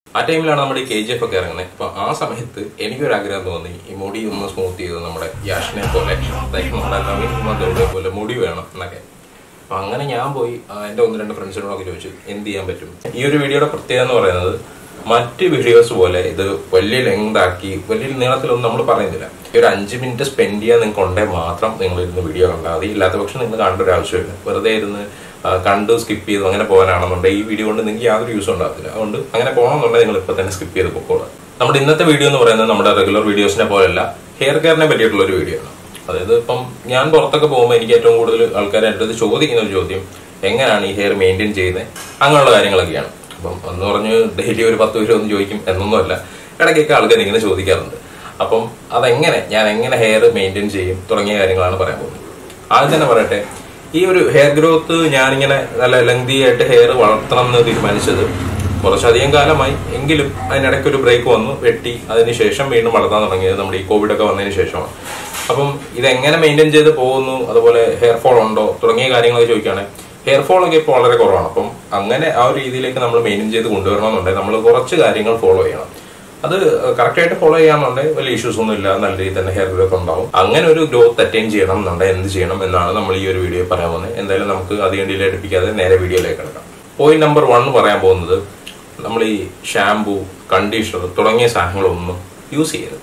ആ ടൈമിലാണ് നമ്മുടെ ഈ കെ ജി എഫ് ഒക്കെ ഇറങ്ങുന്നത് അപ്പൊ ആ സമയത്ത് എനിക്കൊരു ആഗ്രഹം തോന്നി ഈ മുടി ഒന്ന് സ്മൂത്ത് ചെയ്ത് നമ്മുടെ യാഷിനെ പോലെ അതായത് നമ്മുടെ നവീൻ കുമാർ ഗൗഡയെ പോലെ മുടി വേണം എന്നൊക്കെ അപ്പൊ അങ്ങനെ ഞാൻ പോയി ആ, എൻ്റെ ഒന്ന് രണ്ട് ഫ്രണ്ട്സിനോടൊക്കെ ചോദിച്ചു എന്ത് ചെയ്യാൻ പറ്റും ഈ ഒരു വീഡിയോയുടെ പ്രത്യേകത എന്ന് പറയുന്നത് മറ്റ് വീഡിയോസ് പോലെ ഇത് വലിയ ലെങ്ത് ആക്കി വലിയ നീളത്തിലൊന്നും നമ്മൾ പറയുന്നില്ല ഈ ഒരു അഞ്ച് മിനിറ്റ് സ്പെൻഡ് ചെയ്യാൻ നിങ്ങൾക്ക് ഉണ്ടെങ്കിൽ മാത്രം നിങ്ങൾ ഇരുന്ന് വീഡിയോ കണ്ടാൽ മതി ഇല്ലാത്ത പക്ഷം നിങ്ങൾ കാണേണ്ട ഒരു ആവശ്യമില്ല വെറുതെ ഇരുന്ന് ആ, കണ്ട് സ്കിപ്പ് ചെയ്തു അങ്ങനെ പോകാനാണെന്നുണ്ടെങ്കിൽ ഈ വീഡിയോ കൊണ്ട് നിങ്ങൾക്ക് യാതൊരു യൂസും ഉണ്ടാകത്തില്ല അതുകൊണ്ട് അങ്ങനെ പോകണമെന്നുണ്ടെങ്കിൽ നിങ്ങൾ ഇപ്പോൾ തന്നെ സ്കിപ്പ് ചെയ്ത് പൊക്കോളാം നമ്മുടെ ഇന്നത്തെ വീഡിയോ എന്ന് പറയുന്നത് നമ്മുടെ റെഗുലർ വീഡിയോസിനെ പോലെയല്ല ഹെയർ കെയറിനെ പറ്റിയിട്ടുള്ള ഒരു വീഡിയോ ആണ് അതായത് ഇപ്പം ഞാൻ പുറത്തൊക്കെ പോകുമ്പോൾ എനിക്ക് ഏറ്റവും കൂടുതൽ ആൾക്കാർ എൻ്റെ അടുത്ത് ചോദിക്കുന്ന ഒരു ചോദ്യം എങ്ങനെയാണ് ഈ ഹെയർ മെയിൻറ്റെയിൻ ചെയ്യുന്നത് അങ്ങനെയുള്ള കാര്യങ്ങളൊക്കെയാണ് അപ്പം എന്ന് പറഞ്ഞ് ഡെയിലി ഒരു പത്ത് രൂപ ഒന്ന് ചോദിക്കും എന്നൊന്നുമല്ല ഇടയ്ക്കൊക്കെ ആൾക്കാർ ഇങ്ങനെ ചോദിക്കാറുണ്ട് അപ്പം അതെങ്ങനെ ഞാൻ എങ്ങനെ ഹെയർ മെയിൻറ്റെയിൻ ചെയ്യും തുടങ്ങിയ കാര്യങ്ങളാണ് പറയാൻ പോകുന്നത് ആദ്യം തന്നെ പറയട്ടെ ഈ ഒരു ഹെയർ ഗ്രോത്ത് ഞാനിങ്ങനെ നല്ല ലെങ്തി ആയിട്ട് ഹെയർ വളർത്തണം എന്ന് തീരുമാനിച്ചത് കുറച്ചധികം കാലമായി എങ്കിലും അതിനിടയ്ക്ക് ഒരു ബ്രേക്ക് വന്നു വെട്ടി അതിനുശേഷം വീണ്ടും വളർത്താൻ തുടങ്ങിയത് നമ്മുടെ ഈ കോവിഡ് ഒക്കെ വന്നതിന് ശേഷമാണ് അപ്പം ഇതെങ്ങനെ മെയിൻറ്റെയിൻ ചെയ്ത് പോകുന്നു അതുപോലെ ഹെയർ ഫോൾ ഉണ്ടോ തുടങ്ങിയ കാര്യങ്ങളൊക്കെ ചോദിക്കുകയാണെങ്കിൽ ഹെയർ ഫോൾ ഒക്കെ ഇപ്പോൾ വളരെ കുറവാണ് അപ്പം അങ്ങനെ ആ ഒരു രീതിയിലേക്ക് നമ്മൾ മെയിൻറ്റെയിൻ ചെയ്ത് കൊണ്ടുവരണമെന്നുണ്ടെങ്കിൽ നമ്മൾ കുറച്ച് കാര്യങ്ങൾ ഫോളോ ചെയ്യണം അത് കറക്റ്റ് ആയിട്ട് ഫോളോ ചെയ്യാന്നുണ്ടെങ്കിൽ വലിയ ഇഷ്യൂസ് ഒന്നും ഇല്ല നല്ല രീതിയിൽ തന്നെ ഹെയർ ഗ്രോത്ത് ഉണ്ടാവും അങ്ങനെ ഒരു ഗ്രോത്ത് അറ്റൈൻ ചെയ്യണം എന്നുണ്ടെങ്കിൽ എന്ത് ചെയ്യണം എന്നാണ് നമ്മൾ ഈ ഒരു വീഡിയോ പറയാൻ പോകുന്നത് എന്തായാലും നമുക്ക് അധികം ഡിലേ അടുപ്പിക്കാതെ നേരെ വീഡിയോയിലേക്ക് കിടക്കാം പോയിന്റ് നമ്പർ വൺ പറയാൻ പോകുന്നത് നമ്മൾ ഈ ഷാംപൂ കണ്ടീഷണർ തുടങ്ങിയ സാധനങ്ങളൊന്നും യൂസ് ചെയ്യരുത്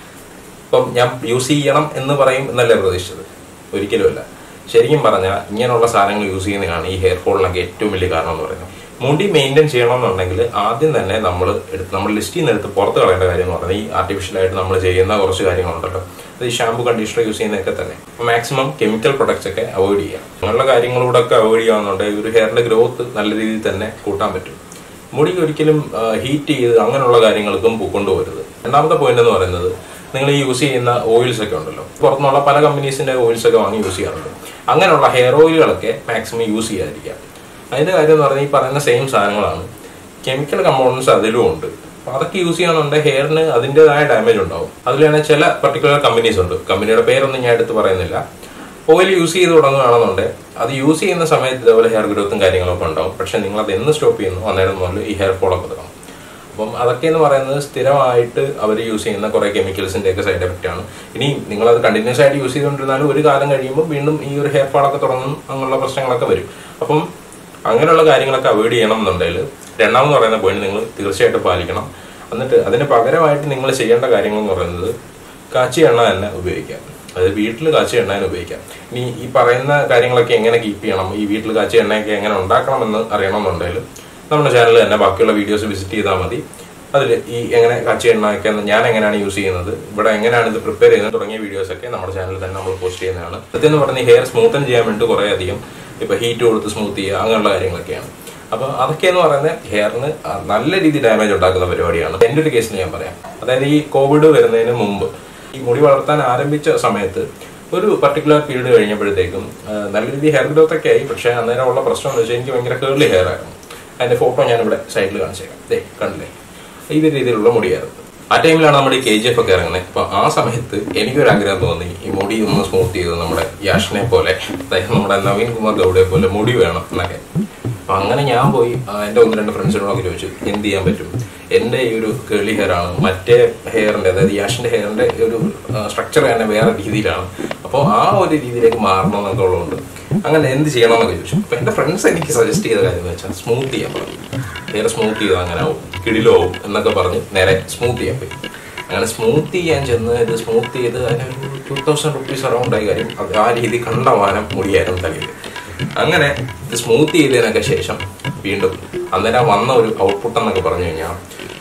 ഇപ്പം ഞാൻ യൂസ് ചെയ്യണം എന്ന് പറയും എന്നല്ല പ്രതീക്ഷിച്ചത് ഒരിക്കലുമല്ല ശരിക്കും പറഞ്ഞാൽ ഇങ്ങനെയുള്ള സാധനങ്ങൾ യൂസ് ചെയ്യുന്നതാണ് ഈ ഹെയർ ഫോളിനൊക്കെ ഏറ്റവും വലിയ കാരണം എന്ന് പറയുന്നത് മുടി മെയിൻറ്റെയിൻ ചെയ്യണമെന്നുണ്ടെങ്കിൽ ആദ്യം തന്നെ നമ്മൾ എടുത്ത് നമ്മൾ ലിസ്റ്റിൽ നിന്ന് എടുത്ത് പുറത്ത് കളയേണ്ട കാര്യം എന്ന് പറഞ്ഞാൽ ഈ ആർട്ടിഫിഷ്യലായിട്ട് നമ്മൾ ചെയ്യുന്ന കുറച്ച് കാര്യങ്ങളുണ്ടല്ലോ അത് ഈ ഷാമ്പു കണ്ടീഷണർ യൂസ് ചെയ്യുന്നതൊക്കെ തന്നെ മാക്സിമം കെമിക്കൽ പ്രൊഡക്ട്സ് ഒക്കെ അവോയ്ഡ് ചെയ്യാം അങ്ങനെയുള്ള കാര്യങ്ങളൂടെ ഒക്കെ അവോയ്ഡ് ചെയ്യാന്നുണ്ടെങ്കിൽ ഒരു ഹെയറിന്റെ ഗ്രോത്ത് നല്ല രീതിയിൽ തന്നെ കൂട്ടാൻ പറ്റും മുടി ഒരിക്കലും ഹീറ്റ് ചെയ്ത് അങ്ങനെയുള്ള കാര്യങ്ങൾക്കും കൊണ്ടുപോകരുത് രണ്ടാമത്തെ പോയിന്റ് എന്ന് പറയുന്നത് നിങ്ങൾ ഈ യൂസ് ചെയ്യുന്ന ഓയിൽസ് ഒക്കെ ഉണ്ടല്ലോ പുറത്തുനിന്നുള്ള പല കമ്പനീസിന്റെ ഓയിൽസ് ഒക്കെ വാങ്ങി യൂസ് ചെയ്യാറുണ്ട് അങ്ങനെയുള്ള ഹെയർ ഓയിലുകളൊക്കെ മാക്സിമം യൂസ് ചെയ്യാതിരിക്കുക അതിന്റെ കാര്യം എന്ന് പറഞ്ഞാൽ ഈ പറയുന്ന സെയിം സാധനങ്ങളാണ് കെമിക്കൽ കമ്പൗണ്ട്സ് അതിലും ഉണ്ട് അപ്പൊ അതൊക്കെ യൂസ് ചെയ്യാന്നുണ്ടെങ്കിൽ ഹെയറിന് അതിൻ്റെതായ ഡാമേജ് ഉണ്ടാവും അതിലാണ് ചില പർട്ടിക്കുലർ കമ്പനീസ് ഉണ്ട് കമ്പനിയുടെ പേരൊന്നും ഞാൻ എടുത്ത് പറയുന്നില്ല ഓയിൽ യൂസ് ചെയ്ത് തുടങ്ങുകയാണെന്നുണ്ടെങ്കിൽ അത് യൂസ് ചെയ്യുന്ന സമയത്ത് ഇതേപോലെ ഹെയർ ഗ്രോത്തും കാര്യങ്ങളൊക്കെ ഉണ്ടാവും പക്ഷെ നിങ്ങൾ അത് എന്ന് സ്റ്റോപ്പ് ചെയ്യുന്നു അന്നേരം മുതൽ ഈ ഹെയർ ഫോളൊക്കെ തുടങ്ങും അപ്പം അതൊക്കെ എന്ന് പറയുന്നത് സ്ഥിരമായിട്ട് അവർ യൂസ് ചെയ്യുന്ന കുറേ കെമിക്കൽസിന്റെ ഒക്കെ സൈഡ് എഫക്റ്റ് ആണ് ഇനി നിങ്ങൾ അത് കണ്ടിന്യൂസ് ആയിട്ട് യൂസ് ചെയ്തുകൊണ്ടിരുന്നാലും ഒരു കാലം കഴിയുമ്പോൾ വീണ്ടും ഈ ഒരു ഹെയർ ഫോളൊക്കെ തുടങ്ങും അങ്ങനെയുള്ള പ്രശ്നങ്ങളൊക്കെ വരും അപ്പം അങ്ങനെയുള്ള കാര്യങ്ങളൊക്കെ അവോയ്ഡ് ചെയ്യണം എന്നുണ്ടെങ്കിൽ രണ്ടാമെന്ന് പറയുന്ന പോയിന്റ് നിങ്ങൾ തീർച്ചയായിട്ടും പാലിക്കണം എന്നിട്ട് അതിന് പകരമായിട്ട് നിങ്ങൾ ചെയ്യേണ്ട കാര്യങ്ങൾ എന്ന് പറയുന്നത് കാച്ചി എണ്ണ തന്നെ ഉപയോഗിക്കാം അതായത് വീട്ടിൽ കാച്ചി എണ്ണ തന്നെ ഉപയോഗിക്കാം ഇനി ഈ പറയുന്ന കാര്യങ്ങളൊക്കെ എങ്ങനെ കീപ്പ് ചെയ്യണം ഈ വീട്ടിൽ കാച്ചി എണ്ണയൊക്കെ എങ്ങനെ ഉണ്ടാക്കണമെന്ന് അറിയണമെന്നുണ്ടെങ്കിൽ നമ്മുടെ ചാനലിൽ തന്നെ ബാക്കിയുള്ള വീഡിയോസ് വിസിറ്റ് ചെയ്താൽ മതി അതിൽ ഈ എങ്ങനെ കാച്ചി എണ്ണയൊക്കെ ഞാൻ എങ്ങനെയാണ് യൂസ് ചെയ്യുന്നത് ഇവിടെ എങ്ങനെയാണ് ഇത് പ്രിപ്പയർ ചെയ്യുന്നത് തുടങ്ങിയ വീഡിയോസ് ഒക്കെ നമ്മുടെ ചാനലിൽ തന്നെ നമ്മൾ പോസ്റ്റ് ചെയ്യുന്നതാണ് സത്യം എന്ന് പറഞ്ഞാൽ ഹെയർ സ്മൂത്തൻ ചെയ്യാൻ വേണ്ടി കുറേ അധികം ഇപ്പൊ ഹീറ്റ് കൊടുത്ത് സ്മൂത്ത് ചെയ്യുക അങ്ങനെയുള്ള കാര്യങ്ങളൊക്കെയാണ് അപ്പൊ അതൊക്കെ എന്ന് പറയുന്നത് ഹെയറിന് നല്ല രീതിയിൽ ഡാമേജ് ഉണ്ടാക്കുന്ന പരിപാടിയാണ് എൻ്റെ ഒരു കേസിൽ ഞാൻ പറയാം അതായത് ഈ കോവിഡ് വരുന്നതിന് മുമ്പ് ഈ മുടി വളർത്താൻ ആരംഭിച്ച സമയത്ത് ഒരു പർട്ടിക്കുലർ പീരീഡ് കഴിഞ്ഞപ്പോഴത്തേക്കും ആ, നല്ല രീതിയിൽ ഹെയർ ഗ്രോത്ത് ഒക്കെ ആയി പക്ഷേ അന്നേരം ഉള്ള പ്രശ്നം എന്ന് വെച്ചാൽ എനിക്ക് ഭയങ്കര കേർലി ഹെയർ ആയിരുന്നു അതിന്റെ ഫോട്ടോ ഞാൻ ഇവിടെ സൈഡിൽ കാണിച്ചേക്കാം ദേ കണ്ടില്ലേ ഈ ഒരു രീതിയിലുള്ള മുടിയായിരുന്നു ആ ടൈമിലാണ് നമ്മുടെ ഈ കെ ജി എഫ് ഒക്കെ ഇറങ്ങുന്നത് അപ്പൊ ആ സമയത്ത് എനിക്കൊരു ആഗ്രഹം തോന്നി ഈ മുടി ഒന്ന് സ്മൂത്ത് ചെയ്ത് നമ്മുടെ യാഷിനെ പോലെ അതായത് നമ്മുടെ നവീൻ കുമാർ ഗൗഡയെ പോലെ മുടി വേണം എന്നൊക്കെ അപ്പൊ അങ്ങനെ ഞാൻ പോയി ആ, എൻ്റെ ഒന്ന് രണ്ട് ഫ്രണ്ട്സിനോടൊക്കെ ചോദിച്ചു എന്ത് ചെയ്യാൻ പറ്റും എൻ്റെ ഈ ഒരു കേളി ഹെയർ ആണ് മറ്റേ ഹെയറിന്റെ അതായത് യാഷിന്റെ ഹെയറിന്റെ ഒരു സ്ട്രക്ചർ തന്നെ വേറെ രീതിയിലാണ് അപ്പോൾ ആ ഒരു രീതിയിലേക്ക് മാറണം എന്നൊക്കെ ഉള്ളതുകൊണ്ട് അങ്ങനെ എന്ത് ചെയ്യണമെന്നൊക്കെ ചോദിച്ചു അപ്പൊ എൻ്റെ ഫ്രണ്ട്സ് എനിക്ക് സജസ്റ്റ് ചെയ്ത കാര്യം എന്ന് വെച്ചാൽ സ്മൂത്ത് ചെയ്യാൻ പറഞ്ഞു ഹെയർ സ്മൂത്ത് ചെയ്താൽ അങ്ങനെ ആവും കിടിലോ ആവും എന്നൊക്കെ പറഞ്ഞ് നേരെ സ്മൂത്ത് ചെയ്യാൻ പോയി അങ്ങനെ സ്മൂത്ത് ചെയ്യാൻ ചെന്ന് ഇത് സ്മൂത്ത് ചെയ്ത് അതിനൊരു ടു തൗസൻഡ് റുപ്പീസ് അറൗണ്ട് ആയി കാര്യം അത് ആ രീതി കണ്ടമാനം മുടിയായിരുന്നു തലയിൽ അങ്ങനെ ഇത് സ്മൂത്ത് ചെയ്തതിനൊക്കെ ശേഷം വീണ്ടും അന്നേരം വന്ന ഒരു ഔട്ട്പുട്ട് എന്നൊക്കെ പറഞ്ഞു കഴിഞ്ഞാൽ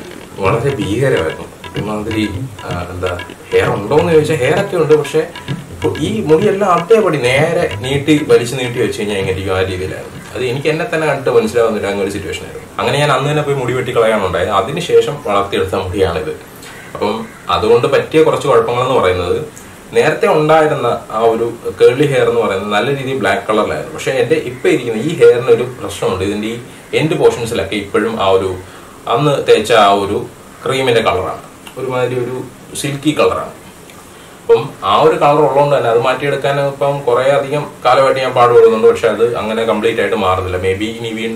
വളരെ ഭീകരമായിരുന്നു ഒരുമാതിരി ആ, എന്താ ഹെയർ ഉണ്ടോ എന്ന് ചോദിച്ചാൽ ഹെയർ ഒക്കെ ഉണ്ട് പക്ഷെ ഇപ്പൊ ഈ മുടിയെല്ലാം അതേപടി നേരെ നീട്ടി വലിച്ചു നീട്ടി വെച്ച് കഴിഞ്ഞാൽ എങ്ങനെ ഇരിക്കും ആ രീതിയിലായിരുന്നു അത് എനിക്ക് എന്നെ തന്നെ കണ്ടിട്ട് മനസ്സിലാവുന്നില്ല അങ്ങനെ ഒരു സിറ്റുവേഷൻ ആയിരുന്നു അങ്ങനെ ഞാൻ അന്ന് തന്നെ പോയി മുടി വെട്ടി കളയാനുണ്ടായത് അതിനുശേഷം വളർത്തിയെടുത്ത മുടിയാണിത് അപ്പം അതുകൊണ്ട് പറ്റിയ കുറച്ച് കുഴപ്പങ്ങളെന്ന് പറയുന്നത് നേരത്തെ ഉണ്ടായിരുന്ന ആ ഒരു കേർലി ഹെയർ എന്ന് പറയുന്നത് നല്ല രീതിയിൽ ബ്ലാക്ക് കളറിലായിരുന്നു പക്ഷെ എൻ്റെ ഇപ്പൊ ഇരിക്കുന്ന ഈ ഹെയറിന് ഒരു പ്രശ്നമുണ്ട് ഇതിന്റെ ഈ എൻഡ് പോർഷൻസിലൊക്കെ ഇപ്പോഴും ആ ഒരു അന്ന് തേച്ച ആ ഒരു ക്രീമിന്റെ കളറാണ് ഒരുമാതിരി ഒരു സിൽക്കി കളറാണ് അപ്പം ആ ഒരു കളർ ഉള്ളതുകൊണ്ട് തന്നെ അത് മാറ്റിയെടുക്കാൻ ഇപ്പം കുറെ അധികം കാലമായിട്ട് ഞാൻ പാടുപെടുന്നുണ്ട് പക്ഷെ അത് അങ്ങനെ കംപ്ലീറ്റ് ആയിട്ട് മാറുന്നില്ല മേ ബി ഇനി വീണ്ടും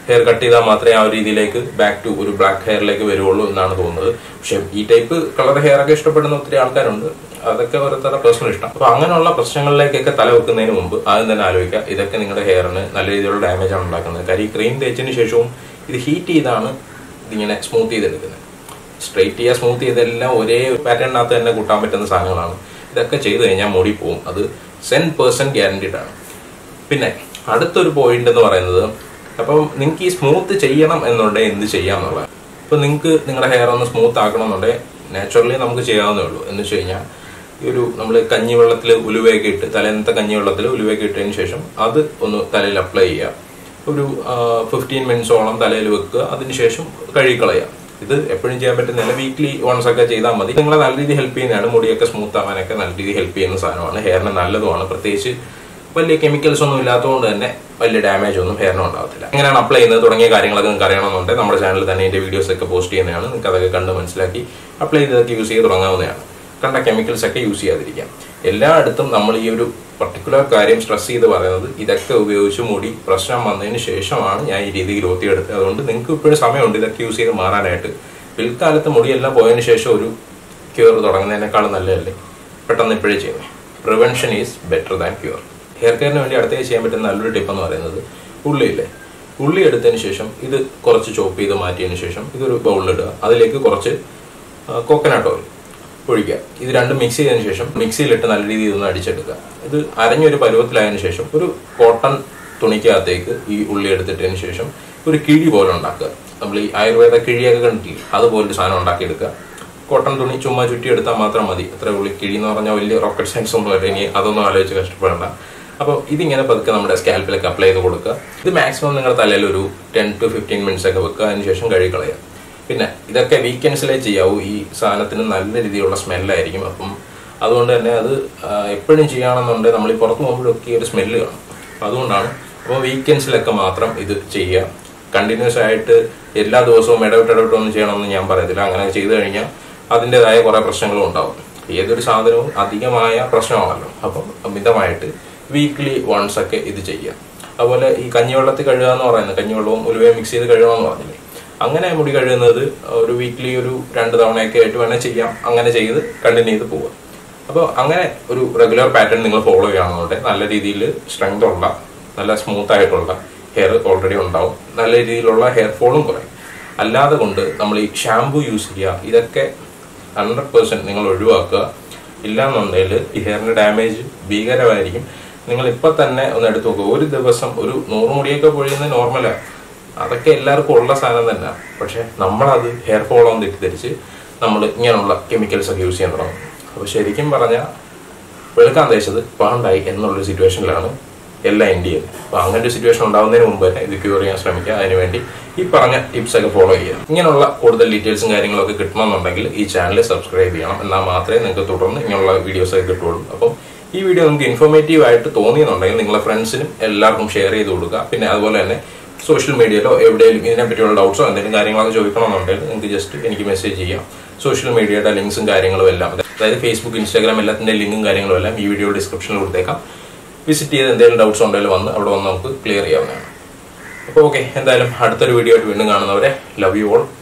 ഹെയർ കട്ട് ചെയ്താൽ മാത്രമേ ആ ഒരു രീതിയിലേക്ക് ബാക്ക് ടു ഒരു ബ്ലാക്ക് ഹെയറിലേക്ക് വരുള്ളൂ എന്നാണ് തോന്നുന്നത് പക്ഷെ ഈ ടൈപ്പ് കളർ ഹെയർ ഒക്കെ ഇഷ്ടപ്പെടുന്ന ഒത്തിരി ആൾക്കാരുണ്ട് അതൊക്കെ ഓരോരുത്തരുടെ പേഴ്സണൽ ഇഷ്ടം അപ്പൊ അങ്ങനെയുള്ള പ്രശ്നങ്ങളിലേക്കൊക്കെ തല വെക്കുന്നതിന് മുമ്പ് ആദ്യം തന്നെ ആലോചിക്കുക ഇതൊക്കെ നിങ്ങളുടെ ഹെയറിന് നല്ല രീതിയിലുള്ള ഡാമേജ് ആണ് ഉണ്ടാക്കുന്നത് കാര്യം ഈ ക്രീം തേച്ചതിന് ശേഷവും ഇത് ഹീറ്റ് ചെയ്താണ് ഇതിങ്ങനെ സ്മൂത്ത് ചെയ്തെടുക്കുന്നത് സ്ട്രെയിറ്റ് ചെയ്യുക സ്മൂത്ത് ചെയ്തെല്ലാം ഒരേ പാറ്റേണിനകത്ത് തന്നെ കൂട്ടാൻ പറ്റുന്ന സാധനങ്ങളാണ് ഇതൊക്കെ ചെയ്ത് കഴിഞ്ഞാൽ മുടി പോവും അത് സെൻ പേഴ്സെന്റ് ഗ്യാരണ്ടീഡ് ആണ് പിന്നെ അടുത്തൊരു പോയിന്റ് എന്ന് പറയുന്നത് അപ്പം നിങ്ങൾക്ക് ഈ സ്മൂത്ത് ചെയ്യണം എന്നുണ്ടെങ്കിൽ എന്ത് ചെയ്യാന്നുള്ളത് ഇപ്പൊ നിങ്ങൾക്ക് നിങ്ങളുടെ ഹെയർ ഒന്ന് സ്മൂത്ത് ആക്കണമെന്നുണ്ടെങ്കിൽ നാച്ചുറലി നമുക്ക് ചെയ്യാവുന്നേ ഉള്ളൂ എന്ന് വെച്ച് കഴിഞ്ഞാൽ ഈ ഒരു നമ്മൾ കഞ്ഞിവെള്ളത്തിൽ ഉലുവയൊക്കെ ഇട്ട് തലേന്നത്തെ കഞ്ഞിവെള്ളത്തിൽ ഉലുവയൊക്കെ ഇട്ടതിന് ശേഷം അത് ഒന്ന് തലയിൽ അപ്ലൈ ചെയ്യുക ഒരു ഫിഫ്റ്റീൻ മിനിറ്റ്സോളം തലയിൽ വെക്കുക അതിനുശേഷം കഴുകിക്കളയുക ഇത് എപ്പോഴും ചെയ്യാൻ പറ്റുന്നില്ല വീക്ക്ലി വൺസ് ഒക്കെ ചെയ്താൽ മതി നിങ്ങളെ നല്ല രീതിയിൽ ഹെൽപ്പ് ചെയ്യുന്നതാണ് മുടിയൊക്കെ സ്മൂത്ത് ആവാനൊക്കെ നല്ല രീതിയിൽ ഹെൽപ്പ് ചെയ്യുന്ന സാധനമാണ് ഹെയറിന് നല്ലതുമാണ് പ്രത്യേകിച്ച് വലിയ കെമിക്കൽസ് ഒന്നും ഇല്ലാത്തതുകൊണ്ട് തന്നെ വലിയ ഡാമേജ് ഒന്നും ഹെയറിന് ഉണ്ടാകത്തില്ല എങ്ങനെയാണ് അപ്ലൈ ചെയ്യുന്നത് തുടങ്ങിയ കാര്യങ്ങളൊക്കെ നിങ്ങൾക്ക് അറിയണമെന്നുണ്ടെങ്കിൽ നമ്മുടെ ചാനലിൽ തന്നെ ഇതിന്റെ വീഡിയോസ് ഒക്കെ പോസ്റ്റ് ചെയ്യുന്നതാണ് നിങ്ങൾക്ക് അതൊക്കെ കണ്ട് മനസ്സിലാക്കി അപ്ലൈ ചെയ്തൊക്കെ യൂസ് ചെയ്ത് തുടങ്ങാവുന്നതാണ് കണ്ട കെമിക്കൽസ് ഒക്കെ യൂസ് ചെയ്യാതിരിക്കാം എല്ലായിടത്തും നമ്മൾ ഈ ഒരു പർട്ടിക്കുലർ കാര്യം സ്ട്രെസ് ചെയ്ത് പറയുന്നത് ഇതൊക്കെ ഉപയോഗിച്ച് മുടി പ്രശ്നം വന്നതിന് ശേഷമാണ് ഞാൻ ഈ രീതി ഗ്രോത്ത് എടുത്തത് അതുകൊണ്ട് നിങ്ങൾക്ക് ഇപ്പോഴും സമയമുണ്ട് ഇതൊക്കെ യൂസ് ചെയ്ത് മാറാനായിട്ട് പിൽക്കാലത്ത് മുടിയെല്ലാം പോയതിന് ശേഷം ഒരു ക്യൂർ തുടങ്ങുന്നതിനേക്കാളും നല്ലതല്ലേ പെട്ടെന്ന് ഇപ്പോഴേ ചെയ്യുന്നത് prevention is better than cure hair കെയറിന് വേണ്ടി അടുത്തേക്ക് ചെയ്യാൻ പറ്റുന്ന നല്ലൊരു ടിപ്പ് എന്ന് പറയുന്നത് ഉള്ളിയില്ലേ ഉള്ളി എടുത്തതിന് ശേഷം ഇത് കുറച്ച് ചോപ്പ് ചെയ്ത് മാറ്റിയതിന് ശേഷം ഇതൊരു ബൗളിലിടുക അതിലേക്ക് കുറച്ച് കോക്കനട്ട് ഓയിൽ ഒഴിക്കുക ഇത് രണ്ടും മിക്സ് ചെയ്തതിന് ശേഷം മിക്സിയിലിട്ട് നല്ല രീതിയിൽ ഒന്ന് അടിച്ചെടുക്കുക ഇത് അരഞ്ഞൊരു പരുവത്തിലായതിനു ശേഷം ഒരു കോട്ടൺ തുണിക്കകത്തേക്ക് ഈ ഉള്ളി എടുത്തിട്ടതിന് ശേഷം ഒരു കിഴി പോലെ ഉണ്ടാക്കുക നമ്മൾ ഈ ആയുർവേദ കിഴിയൊക്കെ കണ്ടിട്ടില്ലേ അതുപോലൊരു സാധനം ഉണ്ടാക്കിയെടുക്കുക കോട്ടൺ തുണി ചുമ്മാ ചുറ്റി എടുത്താൽ മാത്രം മതി അത്ര ഉള്ളി കിഴി എന്ന് പറഞ്ഞാൽ വലിയ റോക്കറ്റ് സയൻസ് ഒന്നും അല്ല ഇനി അതൊന്നും ആലോചിച്ച് കഷ്ടപ്പെടേണ്ട അപ്പോൾ ഇതിങ്ങനെ പതുക്കെ നമ്മുടെ സ്കാൽപ്പിലേക്ക് അപ്ലൈ ചെയ്ത് കൊടുക്കുക ഇത് മാക്സിമം നിങ്ങളുടെ തലയിൽ ഒരു ടെൻ ടു ഫിഫ്റ്റീൻ മിനിറ്റ്സ് ഒക്കെ വെക്കുക അതിനുശേഷം കഴുകി കളയുക പിന്നെ ഇതൊക്കെ വീക്കെൻഡ്സിലേ ചെയ്യാവൂ ഈ സാധനത്തിന് നല്ല രീതിയിലുള്ള സ്മെല്ലായിരിക്കും അപ്പം അതുകൊണ്ട് തന്നെ അത് എപ്പോഴും ചെയ്യുകയാണെന്നുണ്ടെങ്കിൽ നമ്മൾ ഈ പുറത്ത് പോകുമ്പോഴൊക്കെ ഈ ഒരു സ്മെല്ല് കാണും അപ്പം അതുകൊണ്ടാണ് അപ്പോൾ വീക്കെൻഡ്സിലൊക്കെ മാത്രം ഇത് ചെയ്യുക കണ്ടിന്യൂസ് ആയിട്ട് എല്ലാ ദിവസവും ഇടവിട്ട് ഇടവിട്ട് ഒന്നും ചെയ്യണമെന്ന് ഞാൻ പറയത്തില്ല അങ്ങനെ ചെയ്തു കഴിഞ്ഞാൽ അതിൻ്റെതായ കുറേ പ്രശ്നങ്ങളും ഉണ്ടാവും ഏതൊരു സാധനവും അധികമായ പ്രശ്നമാണല്ലോ അപ്പം അമിതമായിട്ട് വീക്ക്ലി വൺസ് ഒക്കെ ഇത് ചെയ്യുക അതുപോലെ ഈ കഞ്ഞിവെള്ളത്തിൽ കഴുകുക എന്ന് പറയുന്നത് കഞ്ഞിവെള്ളവും ഉലുവയും മിക്സ് ചെയ്ത് കഴുകുക എന്ന് പറഞ്ഞില്ലേ അങ്ങനെ മുടി കഴുകുന്നത് ഒരു വീക്ക്ലി ഒരു രണ്ട് തവണയൊക്കെ ആയിട്ട് വേണേൽ ചെയ്യാം അങ്ങനെ ചെയ്ത് കണ്ടിന്യൂ ചെയ്ത് പോവുക അപ്പോൾ അങ്ങനെ ഒരു റെഗുലർ പാറ്റേൺ നിങ്ങൾ ഫോളോ ചെയ്യുകയാണെന്നുണ്ടെങ്കിൽ നല്ല രീതിയിൽ സ്ട്രെങ്ത് ഉള്ള നല്ല സ്മൂത്ത് ആയിട്ടുള്ള ഹെയർ ഓൾറെഡി ഉണ്ടാവും നല്ല രീതിയിലുള്ള ഹെയർ ഫോളും കുറയും അല്ലാതെ കൊണ്ട് നമ്മൾ ഈ ഷാംപൂ യൂസ് ചെയ്യുക ഇതൊക്കെ ഹൺഡ്രഡ് പേഴ്സെൻറ്റ് നിങ്ങൾ ഒഴിവാക്കുക ഇല്ലാന്നുണ്ടെങ്കിൽ ഈ ഹെയറിന് ഡാമേജ് ഭീകരമായിരിക്കും നിങ്ങൾ ഇപ്പം തന്നെ ഒന്ന് എടുത്തു നോക്കുക ഒരു ദിവസം ഒരു നൂറ് മുടിയൊക്കെ പൊഴിയുന്നത് നോർമലാണ് അതൊക്കെ എല്ലാവർക്കും ഉള്ള സാധനം തന്നെ പക്ഷെ നമ്മളത് ഹെയർ ഫോൾ ആവും തെറ്റിദ്ധരിച്ച് നമ്മൾ ഇങ്ങനെയുള്ള കെമിക്കൽസ് ഒക്കെ യൂസ് ചെയ്യാൻ തുടങ്ങും അപ്പോൾ ശരിക്കും പറഞ്ഞാൽ വെളുക്കാൻ തേച്ചത് പാണ്ടായി എന്നുള്ളൊരു സിറ്റുവേഷനിലാണ് എല്ലാ ഇന്ത്യയും അപ്പോൾ അങ്ങനെ ഒരു സിറ്റുവേഷൻ ഉണ്ടാകുന്നതിന് മുമ്പ് തന്നെ ഇത് ക്യൂർ ചെയ്യാൻ ശ്രമിക്കുക അതിനുവേണ്ടി ഈ പറഞ്ഞ ടിപ്സ് ഒക്കെ ഫോളോ ചെയ്യുക ഇങ്ങനെയുള്ള കൂടുതൽ ഡീറ്റെയിൽസും കാര്യങ്ങളൊക്കെ കിട്ടണമെന്നുണ്ടെങ്കിൽ ഈ ചാനൽ സബ്സ്ക്രൈബ് ചെയ്യണം എന്നാൽ മാത്രമേ നിങ്ങൾക്ക് തുടർന്ന് ഇങ്ങനെയുള്ള വീഡിയോസ് ഒക്കെ കിട്ടുള്ളൂ അപ്പം ഈ വീഡിയോ നിങ്ങൾക്ക് ഇൻഫോർമേറ്റീവ് ആയിട്ട് തോന്നിയെന്നുണ്ടെങ്കിൽ നിങ്ങളെ ഫ്രണ്ട്സിനും എല്ലാവർക്കും ഷെയർ ചെയ്ത് കൊടുക്കുക പിന്നെ അതുപോലെ തന്നെ സോഷ്യൽ മീഡിയയിലോ എവിടെയെങ്കിലും ഇതിനെപ്പറ്റിയുള്ള ഡൗട്ട്സോ എന്തെങ്കിലും കാര്യങ്ങളൊക്കെ ചോദിക്കണമെന്നുണ്ടെങ്കിൽ നിങ്ങൾക്ക് ജസ്റ്റ് എനിക്ക് മെസ്സേജ് ചെയ്യാം സോഷ്യൽ മീഡിയയുടെ ലിങ്ക്സും കാര്യങ്ങളും എല്ലാം അതായത് ഫേസ്ബുക്ക് ഇൻസ്റ്റാഗ്രാം എല്ലാത്തിൻ്റെ ലിങ്കും കാര്യങ്ങളും എല്ലാം ഈ വീഡിയോ ഡിസ്ക്രിപ്ഷനിൽ കൊടുത്തേക്കാം വിസിറ്റ് ചെയ്ത് എന്തെങ്കിലും ഡൗട്ട്സ് ഉണ്ടെങ്കിൽ വന്ന് അവിടെ വന്ന് നമുക്ക് ക്ലിയർ ചെയ്യാവുന്നതാണ് അപ്പോൾ ഓക്കെ എന്തായാലും അടുത്തൊരു വീഡിയോ ആയിട്ട് വീണ്ടും കാണുന്നവരെ ലവ് യു ഓൾ